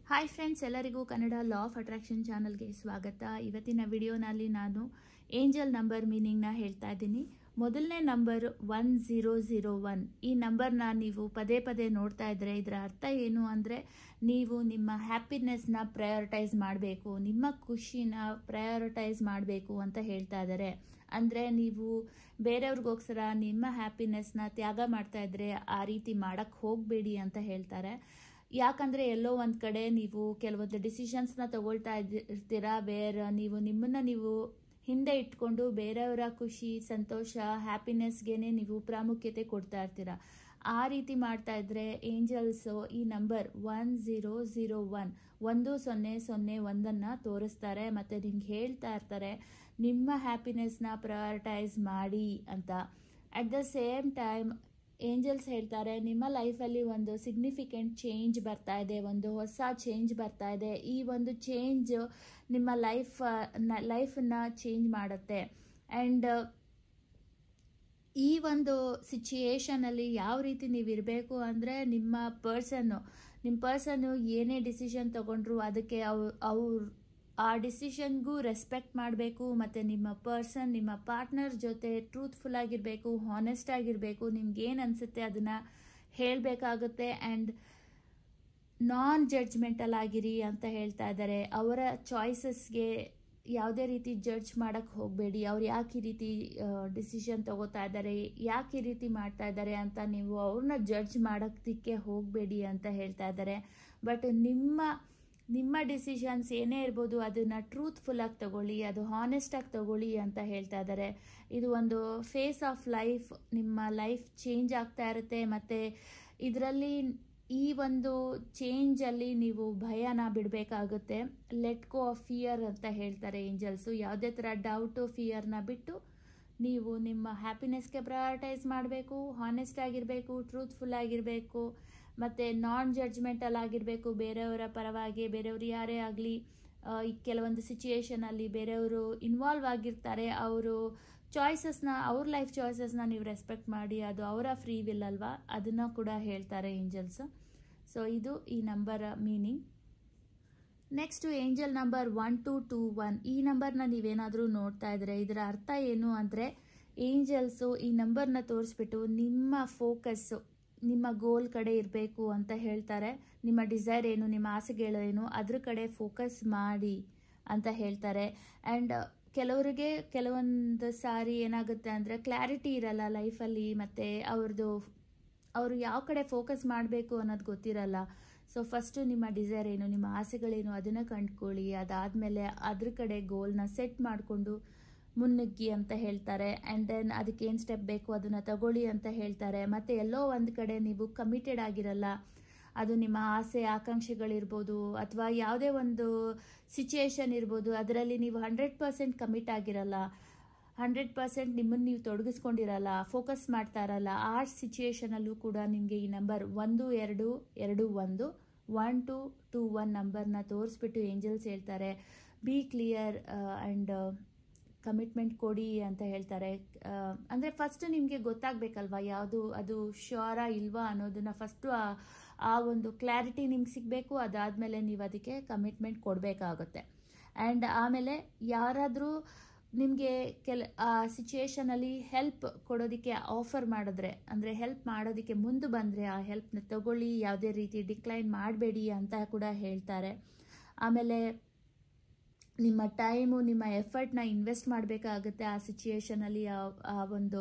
hi friends ಎಲ್ಲರಿಗೂ Kannada law of attraction ಚಾನಲ್ಗೆ ಸ್ವಾಗತ ಇವತ್ತಿನ ವಿಡಿಯೋನಲ್ಲಿ ನಾನು ಏಂಜಲ್ ನಂಬರ್ ಮೀನಿಂಗ್ನ ಹೇಳ್ತಾ ಇದ್ದೀನಿ ಮೊದಲನೇ number one zero zero one ಈ ನಂಬರ್ನ ನೀವು ಪದೇ ಪದೇ ನೋಡ್ತಾ ಇದ್ರೆ ಇದರ ಅರ್ಥ ಏನು ಅಂದರೆ ನೀವು ನಿಮ್ಮ ಹ್ಯಾಪಿನೆಸ್ನ ಪ್ರಯಾರಿಟೈಸ್ ಮಾಡಬೇಕು ನಿಮ್ಮ ಖುಷಿನ ಪ್ರಯಾರಿಟೈಸ್ ಮಾಡಬೇಕು ಅಂತ ಹೇಳ್ತಾ ಇದ್ದಾರೆ ಅಂದರೆ ನೀವು ಬೇರೆಯವ್ರಿಗೋಸ್ಕರ ನಿಮ್ಮ ಹ್ಯಾಪಿನೆಸ್ನ ತ್ಯಾಗ ಮಾಡ್ತಾ ಇದ್ರೆ ಆ ರೀತಿ ಮಾಡೋಕ್ಕೆ ಹೋಗಬೇಡಿ ಅಂತ ಹೇಳ್ತಾರೆ ಯಾಕಂದರೆ ಎಲ್ಲೋ ಒಂದು ಕಡೆ ನೀವು ಕೆಲವೊಂದು ಡಿಸಿಷನ್ಸ್ನ ತಗೊಳ್ತಾ ಇರ್ತೀರಾ ಬೇರೆ ನೀವು ನಿಮ್ಮನ್ನು ನೀವು ಹಿಂದೆ ಇಟ್ಕೊಂಡು ಬೇರೆಯವರ ಖುಷಿ ಸಂತೋಷ ಹ್ಯಾಪಿನೆಸ್ಗೆನೆ ನೀವು ಪ್ರಾಮುಖ್ಯತೆ ಕೊಡ್ತಾ ಇರ್ತೀರಾ ಆ ರೀತಿ ಮಾಡ್ತಾ ಇದ್ರೆ ಏಂಜಲ್ಸು ಈ number one zero zero one ಒಂದು ಸೊನ್ನೆ ಸೊನ್ನೆ ಒಂದನ್ನು ತೋರಿಸ್ತಾರೆ ಮತ್ತು ನಿಮ್ಗೆ ಹೇಳ್ತಾ ಇರ್ತಾರೆ ನಿಮ್ಮ ಹ್ಯಾಪಿನೆಸ್ನ ಪ್ರಯಾರಿಟೈಸ್ ಮಾಡಿ ಅಂತ at the same time angels ಹೇಳ್ತಾರೆ ನಿಮ್ಮ ಲೈಫಲ್ಲಿ ಒಂದು ಸಿಗ್ನಿಫಿಕೆಂಟ್ ಚೇಂಜ್ ಬರ್ತಾ ಇದೆ ಒಂದು ಹೊಸ ಚೇಂಜ್ ಬರ್ತಾ ಇದೆ ಈ ಒಂದು ಚೇಂಜ್ ನಿಮ್ಮ ಲೈಫ್ ಲೈಫನ್ನ ಚೇಂಜ್ ಮಾಡುತ್ತೆ ಆ್ಯಂಡ್ ಈ ಒಂದು ಸಿಚುಯೇಷನಲ್ಲಿ ಯಾವ ರೀತಿ ನೀವು ಇರಬೇಕು ಅಂದರೆ ನಿಮ್ಮ ಪರ್ಸನ್ನು ನಿಮ್ಮ ಪರ್ಸನ್ನು ಏನೇ ಡಿಸಿಷನ್ ತಗೊಂಡ್ರು ಅದಕ್ಕೆ ಅವ್ರು ಅವ್ರು ಆ ಡಿಸಿಷನ್ಗೂ ರೆಸ್ಪೆಕ್ಟ್ ಮಾಡಬೇಕು ಮತ್ತು ನಿಮ್ಮ ಪರ್ಸನ್ ನಿಮ್ಮ ಪಾರ್ಟ್ನರ್ ಜೊತೆ ಟ್ರೂತ್ಫುಲ್ ಆಗಿರಬೇಕು ಹಾನೆಸ್ಟ್ ಆಗಿರಬೇಕು ನಿಮ್ಗೆ ಏನು ಅನಿಸುತ್ತೆ ಅದನ್ನು ಹೇಳಬೇಕಾಗುತ್ತೆ ಆ್ಯಂಡ್ ನಾನ್ ಜಡ್ಜ್ಮೆಂಟಲ್ ಆಗಿರಿ ಅಂತ ಹೇಳ್ತಾ ಇದ್ದಾರೆ ಅವರ ಚಾಯ್ಸಸ್ಗೆ ಯಾವುದೇ ರೀತಿ ಜಡ್ಜ್ ಮಾಡೋಕ್ಕೆ ಹೋಗಬೇಡಿ ಅವ್ರು ಯಾಕೆ ಈ ರೀತಿ ಡಿಸಿಷನ್ ತಗೋತಾ ಇದ್ದಾರೆ ಯಾಕೆ ಈ ರೀತಿ ಮಾಡ್ತಾ ಇದ್ದಾರೆ ಅಂತ ನೀವು ಅವ್ರನ್ನ ಜಡ್ಜ್ ಮಾಡೋದಕ್ಕೆ ಹೋಗಬೇಡಿ ಅಂತ ಹೇಳ್ತಾ ಇದ್ದಾರೆ ಬಟ್ ನಿಮ್ಮ ನಿಮ್ಮ ಡಿಸಿಷನ್ಸ್ ಏನೇ ಇರ್ಬೋದು ಅದನ್ನು ಟ್ರೂತ್ಫುಲ್ಲಾಗಿ ತಗೊಳ್ಳಿ ಅದು ಹಾನೆಸ್ಟಾಗಿ ತಗೊಳ್ಳಿ ಅಂತ ಹೇಳ್ತಾ ಇದ್ದಾರೆ ಇದು ಒಂದು ಫೇಸ್ ಆಫ್ ಲೈಫ್ ನಿಮ್ಮ ಲೈಫ್ ಚೇಂಜ್ ಆಗ್ತಾ ಇರುತ್ತೆ ಮತ್ತು ಇದರಲ್ಲಿ ಈ ಒಂದು ಚೇಂಜಲ್ಲಿ ನೀವು ಭಯನ ಬಿಡಬೇಕಾಗುತ್ತೆ ಲೆಟ್ ಗೋ ಆಫ್ ಫಿಯರ್ ಅಂತ ಹೇಳ್ತಾರೆ ಏಂಜಲ್ಸು ಯಾವುದೇ ಥರ ಡೌಟು ಫಿಯರ್ನ ಬಿಟ್ಟು ನೀವು ನಿಮ್ಮ ಹ್ಯಾಪಿನೆಸ್ಗೆ ಪ್ರಯಾರಿಟೈಸ್ ಮಾಡಬೇಕು ಹಾನೆಸ್ಟ್ ಆಗಿರಬೇಕು ಟ್ರೂತ್ಫುಲ್ ಆಗಿರಬೇಕು ಮತ್ತು ನಾನ್ ಜಡ್ಜ್ಮೆಂಟಲ್ ಆಗಿರಬೇಕು ಬೇರೆಯವರ ಪರವಾಗಿ ಬೇರೆಯವರು ಯಾರೇ ಆಗಲಿ ಈ ಕೆಲವೊಂದು ಸಿಚುಯೇಷನಲ್ಲಿ ಬೇರೆಯವರು ಇನ್ವಾಲ್ವ್ ಆಗಿರ್ತಾರೆ ಅವರು ಚಾಯ್ಸಸ್ನ ಅವ್ರ ಲೈಫ್ ಚಾಯ್ಸಸ್ನ ನೀವು ರೆಸ್ಪೆಕ್ಟ್ ಮಾಡಿ ಅದು ಅವರ ಫ್ರೀ ವಿಲ್ ಅಲ್ವಾ ಅದನ್ನು ಕೂಡ ಹೇಳ್ತಾರೆ ಏಂಜಲ್ಸ್ ಸೊ ಇದು ಈ number meaning next angel number one two two one ಈ ನಂಬರ್ನ ನೀವೇನಾದರೂ ನೋಡ್ತಾ ಇದ್ರೆ ಇದರ ಅರ್ಥ ಏನು ಅಂದರೆ ಏಂಜಲ್ಸು ಈ ನಂಬರ್ನ ತೋರಿಸ್ಬಿಟ್ಟು ನಿಮ್ಮ ಫೋಕಸ್ಸು ನಿಮ್ಮ ಗೋಲ್ ಕಡೆ ಇರಬೇಕು ಅಂತ ಹೇಳ್ತಾರೆ ನಿಮ್ಮ ಡಿಸೈರ್ ಏನು ನಿಮ್ಮ ಆಸೆಗಳೇನು ಅದ್ರ ಕಡೆ ಫೋಕಸ್ ಮಾಡಿ ಅಂತ ಹೇಳ್ತಾರೆ ಆ್ಯಂಡ್ ಕೆಲವರಿಗೆ ಕೆಲವೊಂದು ಸಾರಿ ಏನಾಗುತ್ತೆ ಅಂದರೆ ಕ್ಲಾರಿಟಿ ಇರಲ್ಲ ಲೈಫಲ್ಲಿ ಮತ್ತು ಅವ್ರದ್ದು ಅವರು ಯಾವ ಕಡೆ ಫೋಕಸ್ ಮಾಡಬೇಕು ಅನ್ನೋದು ಗೊತ್ತಿರಲ್ಲ ಸೊ ಫಸ್ಟು ನಿಮ್ಮ ಡಿಸೈರ್ ಏನು ನಿಮ್ಮ ಆಸೆಗಳೇನು ಅದನ್ನು ಕಂಡ್ಕೊಳ್ಳಿ ಅದಾದಮೇಲೆ ಅದ್ರ ಕಡೆ ಗೋಲ್ನ ಸೆಟ್ ಮಾಡಿಕೊಂಡು ಮುನ್ನುಗ್ಗಿ ಅಂತ ಹೇಳ್ತಾರೆ ಆ್ಯಂಡ್ ದೆನ್ ಅದಕ್ಕೆ ಏನು ಸ್ಟೆಪ್ ಬೇಕು ಅದನ್ನು ತಗೊಳ್ಳಿ ಅಂತ ಹೇಳ್ತಾರೆ ಮತ್ತು ಎಲ್ಲೋ ಒಂದು ಕಡೆ ನೀವು ಕಮಿಟೆಡ್ ಆಗಿರಲ್ಲ ಅದು ನಿಮ್ಮ ಆಸೆ ಆಕಾಂಕ್ಷೆಗಳಿರ್ಬೋದು ಅಥವಾ ಯಾವುದೇ ಒಂದು ಸಿಚುಯೇಷನ್ ಇರ್ಬೋದು ಅದರಲ್ಲಿ ನೀವು ಹಂಡ್ರೆಡ್ ಪರ್ಸೆಂಟ್ ಕಮಿಟ್ ಆಗಿರಲ್ಲ ಹಂಡ್ರೆಡ್ ಪರ್ಸೆಂಟ್ ನಿಮ್ಮನ್ನು ನೀವು ತೊಡಗಿಸ್ಕೊಂಡಿರಲ್ಲ ಫೋಕಸ್ ಮಾಡ್ತಾ ಇರಲ್ಲ ಆ ಸಿಚುಯೇಷನಲ್ಲೂ ಕೂಡ ನಿಮಗೆ ಈ ನಂಬರ್ ಒಂದು ಎರಡು ಎರಡು ಒಂದು ಒನ್ ಟು ಟೂ ಒನ್ ನಂಬರ್ನ ತೋರಿಸ್ಬಿಟ್ಟು ಏಂಜಲ್ಸ್ ಹೇಳ್ತಾರೆ ಬಿ ಕ್ಲಿಯರ್ ಆ್ಯಂಡ್ ಕಮಿಟ್ಮೆಂಟ್ ಕೊಡಿ ಅಂತ ಹೇಳ್ತಾರೆ ಅಂದರೆ ಫಸ್ಟ್ ನಿಮಗೆ ಗೊತ್ತಾಗಬೇಕಲ್ವಾ ಯಾವುದು ಅದು ಶ್ಯೂರಾ ಇಲ್ವಾ ಅನ್ನೋದನ್ನು ಫಸ್ಟು ಆ ಒಂದು ಕ್ಲಾರಿಟಿ ನಿಮ್ಗೆ ಸಿಗಬೇಕು ಅದಾದಮೇಲೆ ನೀವು ಅದಕ್ಕೆ ಕಮಿಟ್ಮೆಂಟ್ ಕೊಡಬೇಕಾಗುತ್ತೆ ಆ್ಯಂಡ್ ಆಮೇಲೆ ಯಾರಾದರೂ ನಿಮಗೆ ಕೆಲ ಆ ಸಿಚುಯೇಷನಲ್ಲಿ ಹೆಲ್ಪ್ ಕೊಡೋದಕ್ಕೆ ಆಫರ್ ಮಾಡಿದ್ರೆ ಅಂದರೆ ಹೆಲ್ಪ್ ಮಾಡೋದಕ್ಕೆ ಮುಂದೆ ಬಂದರೆ ಆ ಹೆಲ್ಪ್ನ ತಗೊಳ್ಳಿ ಯಾವುದೇ ರೀತಿ ಡಿಕ್ಲೈನ್ ಮಾಡಬೇಡಿ ಅಂತ ಕೂಡ ಹೇಳ್ತಾರೆ ಆಮೇಲೆ ನಿಮ್ಮ ಟೈಮು ನಿಮ್ಮ ಎಫರ್ಟ್ನ ಇನ್ವೆಸ್ಟ್ ಮಾಡಬೇಕಾಗುತ್ತೆ ಆ ಸಿಚುಯೇಷನಲ್ಲಿ ಆ ಒಂದು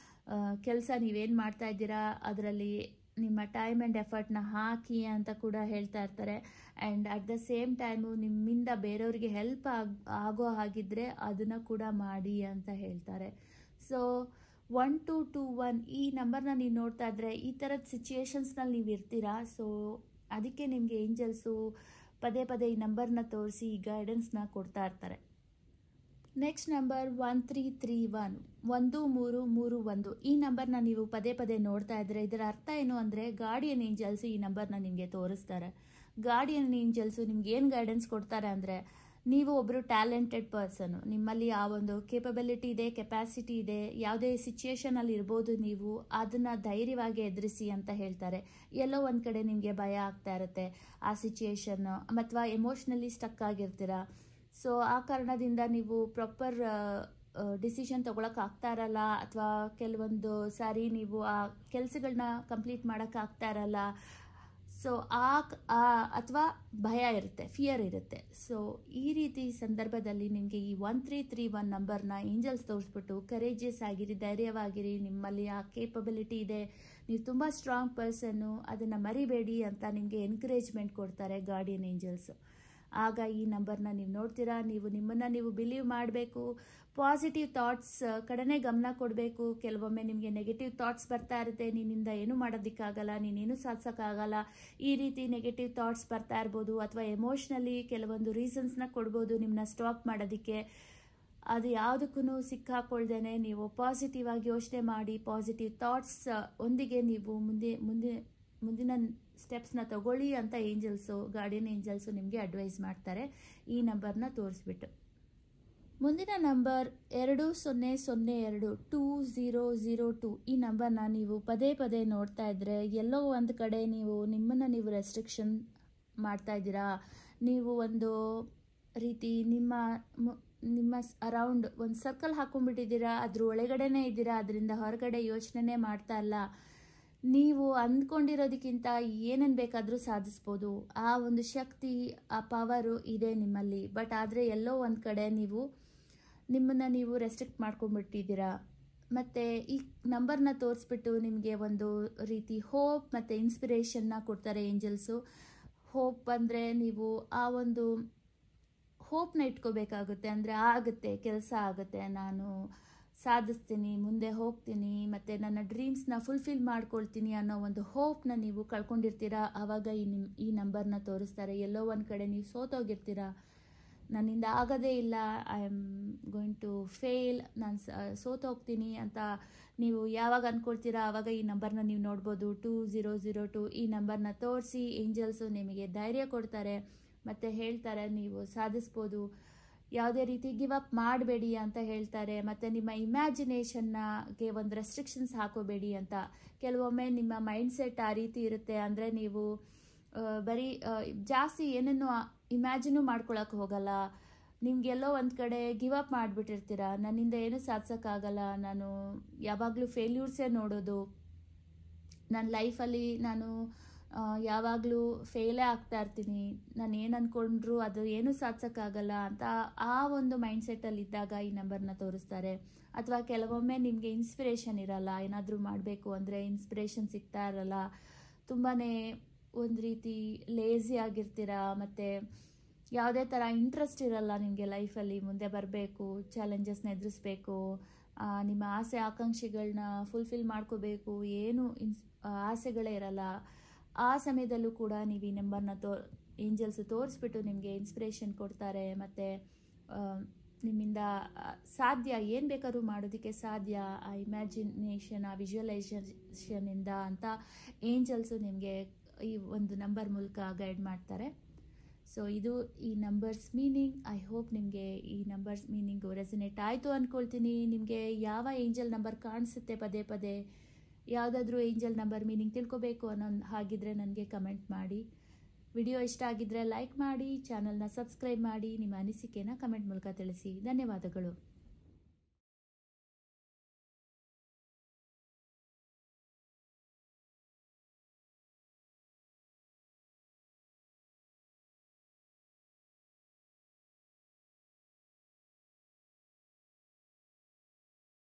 ಕೆಲಸ ನೀವೇನು ಮಾಡ್ತಾ ಇದ್ದೀರಾ ಅದರಲ್ಲಿ ನಿಮ್ಮ ಟೈಮ್ ಆ್ಯಂಡ್ ಎಫರ್ಟ್ನ ಹಾಕಿ ಅಂತ ಕೂಡ ಹೇಳ್ತಾ ಇರ್ತಾರೆ and at the same time ನಿಮ್ಮಿಂದ ಬೇರೆಯವ್ರಿಗೆ ಹೆಲ್ಪ್ ಆಗ ಆಗೋ ಹಾಗಿದ್ರೆ ಅದನ್ನು ಕೂಡ ಮಾಡಿ ಅಂತ ಹೇಳ್ತಾರೆ so one two two one ಈ ನಂಬರ್ನ ನೀವು ನೋಡ್ತಾ ಇದ್ರೆ ಈ ಥರದ ಸಿಚುಯೇಷನ್ಸ್ನಲ್ಲಿ ನೀವು ಇರ್ತೀರಾ ಸೊ ಅದಕ್ಕೆ ನಿಮಗೆ ಏಂಜಲ್ಸು ಪದೇ ಪದೇ ಈ ನಂಬರ್ನ ತೋರಿಸಿ ಗೈಡೆನ್ಸ್ನ ಕೊಡ್ತಾ ಇರ್ತಾರೆ next number one three three one ಒಂದು ಮೂರು ಮೂರು ಒಂದು ಈ ನಂಬರ್ನ ನೀವು ಪದೇ ಪದೇ ನೋಡ್ತಾ ಇದ್ರೆ ಇದರ ಅರ್ಥ ಏನು ಅಂದರೆ ಗಾರ್ಡಿಯನ್ ಏಂಜಲ್ಸ್ ಈ ನಂಬರ್ನ ನಿಮಗೆ ತೋರಿಸ್ತಾರೆ ಗಾರ್ಡಿಯನ್ ಏಂಜಲ್ಸು ನಿಮ್ಗೆ ಏನು ಗೈಡೆನ್ಸ್ ಕೊಡ್ತಾರೆ ಅಂದರೆ ನೀವು ಒಬ್ಬರು ಟ್ಯಾಲೆಂಟೆಡ್ ಪರ್ಸನು ನಿಮ್ಮಲ್ಲಿ ಆ ಒಂದು ಕೇಪಬಿಲಿಟಿ ಇದೆ ಕೆಪಾಸಿಟಿ ಇದೆ ಯಾವುದೇ ಸಿಚುಯೇಷನಲ್ಲಿ ಇರ್ಬೋದು ನೀವು ಅದನ್ನು ಧೈರ್ಯವಾಗಿ ಎದುರಿಸಿ ಅಂತ ಹೇಳ್ತಾರೆ ಎಲ್ಲೋ ಒಂದು ಕಡೆ ನಿಮಗೆ ಭಯ ಆಗ್ತಾ ಇರುತ್ತೆ ಆ ಸಿಚುಯೇಷನ್ನು ಅಥವಾ ಎಮೋಷ್ನಲಿ ಸ್ಟಕ್ ಆಗಿರ್ತೀರ ಸೊ ಆ ಕಾರಣದಿಂದ ನೀವು ಪ್ರಾಪರ್ ಡಿಸಿಷನ್ ತೊಗೊಳಕ್ಕೆ ಆಗ್ತಾ ಇರಲ್ಲ ಅಥವಾ ಕೆಲವೊಂದು ಸಾರಿ ನೀವು ಆ ಕೆಲಸಗಳನ್ನ ಕಂಪ್ಲೀಟ್ ಮಾಡೋಕ್ಕೆ ಆಗ್ತಾ ಇರಲ್ಲ ಸೊ ಆ ಅಥವಾ ಭಯ ಇರುತ್ತೆ ಫಿಯರ್ ಇರುತ್ತೆ ಸೊ ಈ ರೀತಿ ಸಂದರ್ಭದಲ್ಲಿ ನಿಮಗೆ ಈ ಒನ್ ತ್ರೀ ತ್ರೀ ಒನ್ ನಂಬರ್ನ ಏಂಜಲ್ಸ್ ತೋರಿಸ್ಬಿಟ್ಟು ಕರೇಜಿಯಸ್ ಆಗಿರಿ ಧೈರ್ಯವಾಗಿರಿ ನಿಮ್ಮಲ್ಲಿ ಆ ಕೇಪಬಿಲಿಟಿ ಇದೆ ನೀವು ತುಂಬ ಸ್ಟ್ರಾಂಗ್ ಪರ್ಸನ್ನು ಅದನ್ನು ಮರಿಬೇಡಿ ಅಂತ ನಿಮಗೆ ಎನ್ಕರೇಜ್ಮೆಂಟ್ ಕೊಡ್ತಾರೆ ಗಾರ್ಡಿಯನ್ ಏಂಜಲ್ಸು ಆಗ ಈ ನಂಬರ್ನ ನೀವು ನೋಡ್ತೀರಾ ನೀವು ನಿಮ್ಮನ್ನು ನೀವು ಬಿಲೀವ್ ಮಾಡಬೇಕು ಪಾಸಿಟಿವ್ ಥಾಟ್ಸ್ ಕಡೆನೇ ಗಮನ ಕೊಡಬೇಕು ಕೆಲವೊಮ್ಮೆ ನಿಮಗೆ ನೆಗೆಟಿವ್ ಥಾಟ್ಸ್ ಬರ್ತಾ ಇರುತ್ತೆ ನಿನ್ನಿಂದ ಏನು ಮಾಡೋದಕ್ಕಾಗಲ್ಲ ನೀನೇನು ಸಾಧಿಸೋಕ್ಕಾಗಲ್ಲ ಈ ರೀತಿ ನೆಗೆಟಿವ್ ಥಾಟ್ಸ್ ಬರ್ತಾ ಇರ್ಬೋದು ಅಥವಾ ಎಮೋಷ್ನಲಿ ಕೆಲವೊಂದು ರೀಸನ್ಸ್ನ ಕೊಡ್ಬೋದು ನಿಮ್ಮನ್ನ ಸ್ಟಾಪ್ ಮಾಡೋದಕ್ಕೆ ಅದು ಯಾವುದಕ್ಕೂ ಸಿಕ್ಕಾಕೊಳ್ದೇನೆ ನೀವು ಪಾಸಿಟಿವ್ ಆಗಿ ಯೋಚನೆ ಮಾಡಿ ಪಾಸಿಟಿವ್ ಥಾಟ್ಸ್ ಒಂದಿಗೆ ನೀವು ಮುಂದೆ ಮುಂದೆ ಮುಂದಿನ ಸ್ಟೆಪ್ಸ್ನ ತಗೊಳ್ಳಿ ಅಂತ ಏಂಜಲ್ಸು ಗಾರ್ಡಿಯನ್ ಏಂಜಲ್ಸು ನಿಮಗೆ ಅಡ್ವೈಸ್ ಮಾಡ್ತಾರೆ ಈ ನಂಬರ್ನ ತೋರಿಸ್ಬಿಟ್ಟು ಮುಂದಿನ ನಂಬರ್ ಎರಡು ಸೊನ್ನೆ ಸೊನ್ನೆ ಎರಡು ಟೂ ಝೀರೋ ಝೀರೋ ಟೂ ಈ ನಂಬರ್ನ ನೀವು ಪದೇ ಪದೇ ನೋಡ್ತಾ ಇದ್ದರೆ ಎಲ್ಲೋ ಒಂದು ಕಡೆ ನೀವು ನಿಮ್ಮನ್ನು ನೀವು ರೆಸ್ಟ್ರಿಕ್ಷನ್ ಮಾಡ್ತಾ ಇದ್ದೀರಾ ನೀವು ಒಂದು ರೀತಿ ನಿಮ್ಮ ನಿಮ್ಮ ಅರೌಂಡ್ ಒಂದು ಸರ್ಕಲ್ ಹಾಕೊಂಡ್ಬಿಟ್ಟಿದ್ದೀರಾ ಅದ್ರ ಒಳಗಡೆನೇ ಇದ್ದೀರಾ ಅದರಿಂದ ಹೊರಗಡೆ ಯೋಚನೆ ಮಾಡ್ತಾ ಇಲ್ಲ ನೀವು ಅಂದ್ಕೊಂಡಿರೋದಕ್ಕಿಂತ ಏನೇನು ಬೇಕಾದರೂ ಸಾಧಿಸ್ಬೋದು ಆ ಒಂದು ಶಕ್ತಿ ಆ ಪವರು ಇದೆ ನಿಮ್ಮಲ್ಲಿ ಬಟ್ ಆದರೆ ಎಲ್ಲೋ ಒಂದು ಕಡೆ ನೀವು ನಿಮ್ಮನ್ನು ನೀವು ರೆಸ್ಟ್ರಿಕ್ಟ್ ಮಾಡ್ಕೊಂಡ್ಬಿಟ್ಟಿದ್ದೀರಾ ಮತ್ತು ಈ ನಂಬರ್ನ ತೋರಿಸ್ಬಿಟ್ಟು ನಿಮಗೆ ಒಂದು ರೀತಿ ಹೋಪ್ ಮತ್ತು ಇನ್ಸ್ಪಿರೇಷನ್ನ ಕೊಡ್ತಾರೆ ಏಂಜಲ್ಸು ಹೋಪ್ ಅಂದರೆ ನೀವು ಆ ಒಂದು ಹೋಪ್ನ ಇಟ್ಕೋಬೇಕಾಗುತ್ತೆ ಅಂದರೆ ಆಗುತ್ತೆ ಕೆಲಸ ಆಗುತ್ತೆ ನಾನು ಸಾಧಿಸ್ತೀನಿ ಮುಂದೆ ಹೋಗ್ತೀನಿ ಮತ್ತು ನನ್ನ ಡ್ರೀಮ್ಸ್ನ ಫುಲ್ಫಿಲ್ ಮಾಡ್ಕೊಳ್ತೀನಿ ಅನ್ನೋ ಒಂದು ಹೋಪ್ನ ನೀವು ಕಳ್ಕೊಂಡಿರ್ತೀರಾ ಆವಾಗ ಈ ನಿಮ್ ಈ ನಂಬರ್ನ ತೋರಿಸ್ತಾರೆ ಎಲ್ಲೋ ಒಂದು ಕಡೆ ನೀವು ಸೋತೋಗಿರ್ತೀರಾ ನನ್ನಿಂದ ಆಗೋದೇ ಇಲ್ಲ I am going to fail ನಾನು ಸೋತೋಗ್ತೀನಿ ಅಂತ ನೀವು ಯಾವಾಗ ಅಂದ್ಕೊಳ್ತೀರಾ ಆವಾಗ ಈ ನಂಬರ್ನ ನೀವು ನೋಡ್ಬೋದು ಟೂ ಝೀರೋ ಝೀರೋ ಟು ಈ ನಂಬರ್ನ ತೋರಿಸಿ ಏಂಜಲ್ಸು ನಿಮಗೆ ಧೈರ್ಯ ಕೊಡ್ತಾರೆ ಮತ್ತು ಹೇಳ್ತಾರೆ ನೀವು ಸಾಧಿಸ್ಬೋದು ಯಾವುದೇ ರೀತಿ ಗಿವ್ ಅಪ್ ಮಾಡಬೇಡಿ ಅಂತ ಹೇಳ್ತಾರೆ ಮತ್ತು ನಿಮ್ಮ ಇಮ್ಯಾಜಿನೇಷನ್ನಾಗೆ ಒಂದು ರೆಸ್ಟ್ರಿಕ್ಷನ್ಸ್ ಹಾಕೋಬೇಡಿ ಅಂತ ಕೆಲವೊಮ್ಮೆ ನಿಮ್ಮ ಮೈಂಡ್ ಸೆಟ್ ಆ ರೀತಿ ಇರುತ್ತೆ ಅಂದರೆ ನೀವು ಬರೀ ಜಾಸ್ತಿ ಏನನ್ನು ಇಮ್ಯಾಜಿನು ಮಾಡ್ಕೊಳಕ್ಕೆ ಹೋಗಲ್ಲ ನಿಮಗೆಲ್ಲೋ ಒಂದು ಕಡೆ ಗಿವ್ ಅಪ್ ಮಾಡಿಬಿಟ್ಟಿರ್ತೀರ ನನ್ನಿಂದ ಏನು ಸಾಧಿಸೋಕ್ಕಾಗಲ್ಲ ನಾನು ಯಾವಾಗಲೂ ಫೇಲ್ಯೂರ್ಸೇ ನೋಡೋದು ನನ್ನ ಲೈಫಲ್ಲಿ ನಾನು ಯಾವಾಗಲೂ ಫೇಲೇ ಆಗ್ತಾ ಇರ್ತೀನಿ ನಾನು ಏನು ಅಂದ್ಕೊಂಡ್ರು ಅದು ಏನೂ ಸಾಧಿಸೋಕ್ಕಾಗಲ್ಲ ಅಂತ ಆ ಒಂದು ಮೈಂಡ್ ಸೆಟ್ಟಲ್ಲಿ ಇದ್ದಾಗ ಈ ನಂಬರ್ನ ತೋರಿಸ್ತಾರೆ ಅಥವಾ ಕೆಲವೊಮ್ಮೆ ನಿಮಗೆ ಇನ್ಸ್ಪಿರೇಷನ್ ಇರಲ್ಲ ಏನಾದರೂ ಮಾಡಬೇಕು ಅಂದರೆ ಇನ್ಸ್ಪಿರೇಷನ್ ಸಿಗ್ತಾ ಇರಲ್ಲ ತುಂಬಾ ಒಂದು ರೀತಿ ಲೇಸಿ ಆಗಿರ್ತೀರ ಮತ್ತು ಯಾವುದೇ ಥರ ಇಂಟ್ರೆಸ್ಟ್ ಇರಲ್ಲ ನಿಮಗೆ ಲೈಫಲ್ಲಿ ಮುಂದೆ ಬರಬೇಕು ಚಾಲೆಂಜಸ್ನ ಎದುರಿಸ್ಬೇಕು ನಿಮ್ಮ ಆಸೆ ಆಕಾಂಕ್ಷೆಗಳನ್ನ ಫುಲ್ಫಿಲ್ ಮಾಡ್ಕೋಬೇಕು ಏನು ಇನ್ಸ್ ಆಸೆಗಳೇ ಇರಲ್ಲ ಆ ಸಮಯದಲ್ಲೂ ಕೂಡ ನೀವು ಈ ನಂಬರ್ನ ತೋ ಏಂಜಲ್ಸ್ ತೋರಿಸ್ಬಿಟ್ಟು ನಿಮಗೆ ಇನ್ಸ್ಪಿರೇಷನ್ ಕೊಡ್ತಾರೆ ಮತ್ತು ನಿಮ್ಮಿಂದ ಸಾಧ್ಯ ಏನು ಬೇಕಾದ್ರೂ ಮಾಡೋದಕ್ಕೆ ಸಾಧ್ಯ ಆ ಇಮ್ಯಾಜಿನೇಷನ್ ಆ ವಿಜುವಲೈಸೇಷನಿಂದ ಅಂತ ಏಂಜಲ್ಸು ನಿಮಗೆ ಈ ಒಂದು ನಂಬರ್ ಮೂಲಕ ಗೈಡ್ ಮಾಡ್ತಾರೆ ಸೊ ಇದು ಈ ನಂಬರ್ಸ್ ಮೀನಿಂಗ್ ಐ ಹೋಪ್ ನಿಮಗೆ ಈ ನಂಬರ್ಸ್ ಮೀನಿಂಗು ರೆಸನೇಟ್ ಆಯಿತು ಅಂದ್ಕೊಳ್ತೀನಿ ನಿಮಗೆ ಯಾವ ಏಂಜಲ್ ನಂಬರ್ ಕಾಣಿಸುತ್ತೆ ಪದೇ ಪದೇ ಯಾವುದಾದ್ರೂ ಏಂಜಲ್ ನಂಬರ್ ಮೀನಿಂಗ್ ತಿಳ್ಕೊಬೇಕು ಅನ್ನೋ ಹಾಗಿದ್ರೆ ನನಗೆ ಕಮೆಂಟ್ ಮಾಡಿ ವಿಡಿಯೋ ಇಷ್ಟ ಆಗಿದ್ದರೆ ಲೈಕ್ ಮಾಡಿ ಚಾನಲ್ನ ಸಬ್ಸ್ಕ್ರೈಬ್ ಮಾಡಿ ನಿಮ್ಮ ಅನಿಸಿಕೆನ ಕಮೆಂಟ್ ಮೂಲಕ ತಿಳಿಸಿ ಧನ್ಯವಾದಗಳು